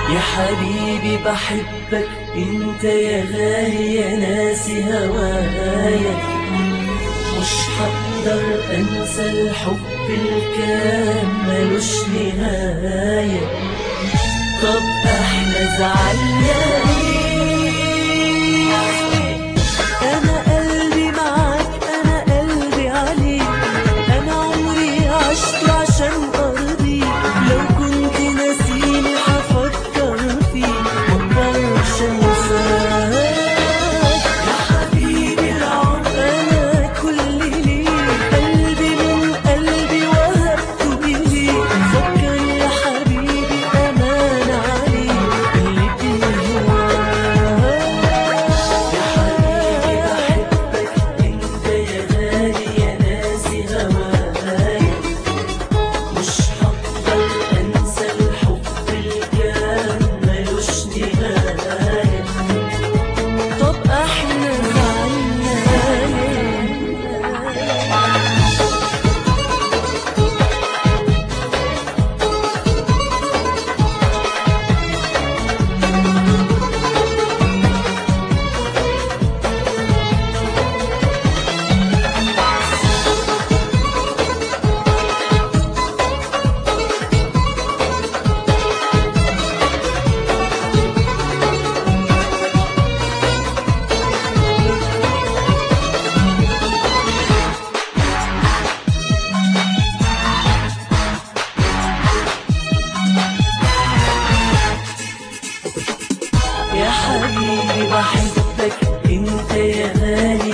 يا حبيبي بحبك انت يا غالي يا ناسي هوايا مش هقدر انسى الحب الكام ملوش نهاية طب احنا زعلانين انا قلبي معاك انا قلبي عليك انا عمري عشت عشان ارضيك لو كنت ناسيني هفكر فيك مقدرش انساك يا حبيبي العمر انا كل ليك قلبي من قلبي وهبته ليك فكر يا حبيبي امان عليك اللي بيهواك يا حبيبي بحبك انت يا غالي يا ناسي هوايا مش هقدر انسى الحب الكان ملوش نهاية طب احنا زعلنا يا حبيبي بحبك انت يا غالي